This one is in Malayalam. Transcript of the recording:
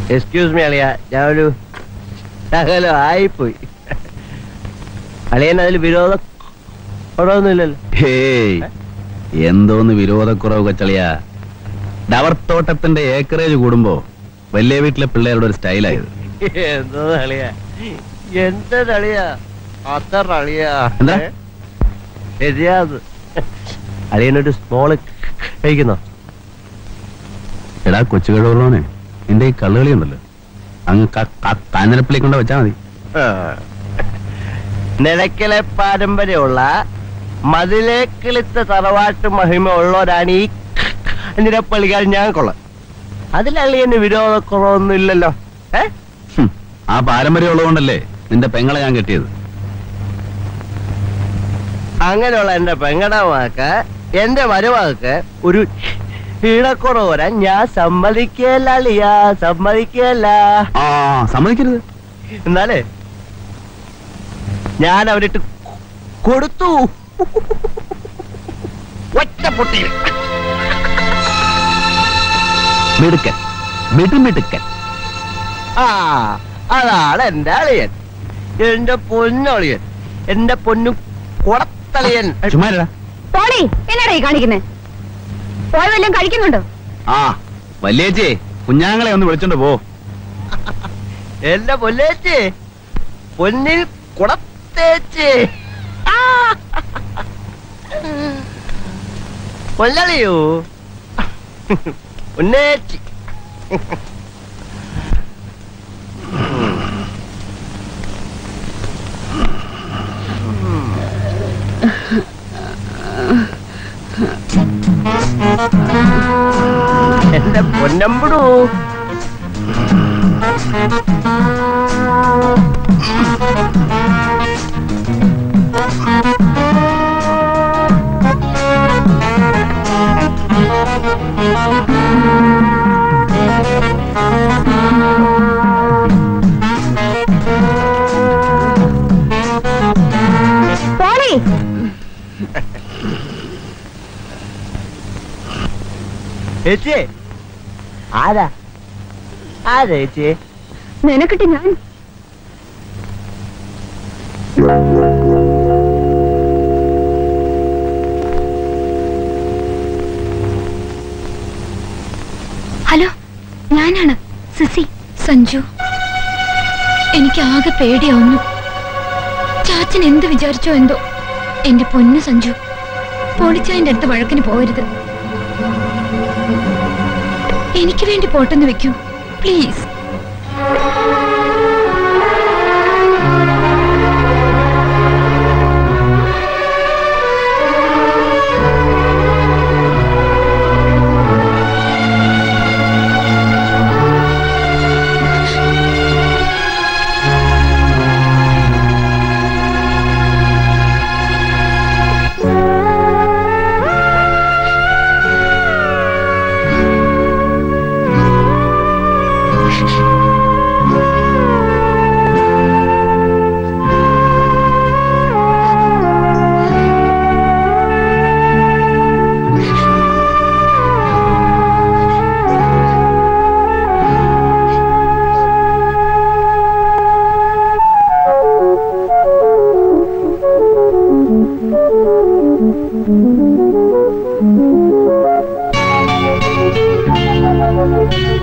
എക്സ്ക്യൂസ് മീ അളിയ ഞാൻ ഒരു ശകലം ആയിപ്പോയി അളിയൻ അതിൽ വിരോധം കുഴപ്പമൊന്നുമില്ലല്ലോ ഹേയ് എന്തോന്ന് വിരോധക്കുറവ് കച്ചളിയാ ഡവർ തോട്ടത്തിന്റെ ഏക്കറേജ് കൂടുമ്പോ വലിയ വീട്ടിലെ പിള്ളേരുടെ ഒരു സ്റ്റൈലായത് എന്തോ അളിയ എന്താ അളിയ അത്ര അളിയ എന്താ? ശരിയാ അത് അളിയനൊരു സ്മോള് കഴിക്കുന്നോ എടാ കൊച്ചു കഴിവുള്ളവനെ നിന്റെ ഈ കള്ളുകളി ഉണ്ടല്ലോ അങ്ങ് കാഞ്ഞിരപ്പള്ളി കൊണ്ട് വെച്ചാ മതി ആ. നിലയ്ക്കലെ പാരമ്പര്യമുള്ള മതിലെ കിളിത്ത തറവാട്ട് മഹിമ ഉള്ളവരാണ് ഈ നിരപ്പള്ളിക്കാർ ഞാൻ കൊള്ള അതിലള്ളിയന് വിരോധക്കുറവൊന്നും ഇല്ലല്ലോ ഏ ഹും, ആ പാരമ്പര്യം ഉള്ളതുകൊണ്ടല്ലേ നിന്റെ പെങ്ങളെ ഞാൻ കെട്ടിയത് അങ്ങനെയുള്ള എന്റെ പെങ്ങടെ വാക്ക് എന്റെ മരുവാക്ക് ഒരു ഈടക്കുറവ് വരാൻ ഞാൻ സമ്മതിക്കല്ല അളിയാ സമ്മതിക്കല്ല ആ സമ്മതിക്കരുത് എന്നാലേ ഞാൻ അവരിട്ട് കൊടുത്തു ഒറ്റ പൊട്ടിയിൽ മിടുക്കൻ മിടുമിടുക്കൻ ആ അതാണ് എന്റെ അളിയൻ എന്റെ പൊന്നളിയൻ എന്റെ പൊന്നു കുടത്തളിയൻ ചുമ്മാരടാ പോളി എന്നാടാ ഈ കാണിക്കുന്നേ പോയി വല്ലതും കഴിക്കുന്നുണ്ടോ ആ വല്യേച്ചേ കുഞ്ഞാങ്ങളെ ഒന്ന് വിളിച്ചോണ്ട് പോ എന്റെ പൊല്ലേച്ചി പൊന്നിൽ കുടത്തേച്ചി ആ. പൊന്നളിയോ പൊന്നേച്ചി എന്റെ പൊന്നമ്പടൂ പോളി ചേച്ചി ആരാ ആരാ ചേച്ചി നിനക്കിട്ട് ഞാൻ ഹലോ ഞാനാണ് സിസി സഞ്ജു എനിക്ക് ആകെ പേടിയാവുന്നു ചാച്ചൻ എന്ത് വിചാരിച്ചോ എന്തോ എന്റെ പൊന്നു സഞ്ജു പൊളിച്ചതിന്റെ അടുത്ത് വഴക്കിന് പോകരുത് എനിക്ക് വേണ്ടി പോട്ടെന്ന് വെക്കൂ പ്ലീസ് ആ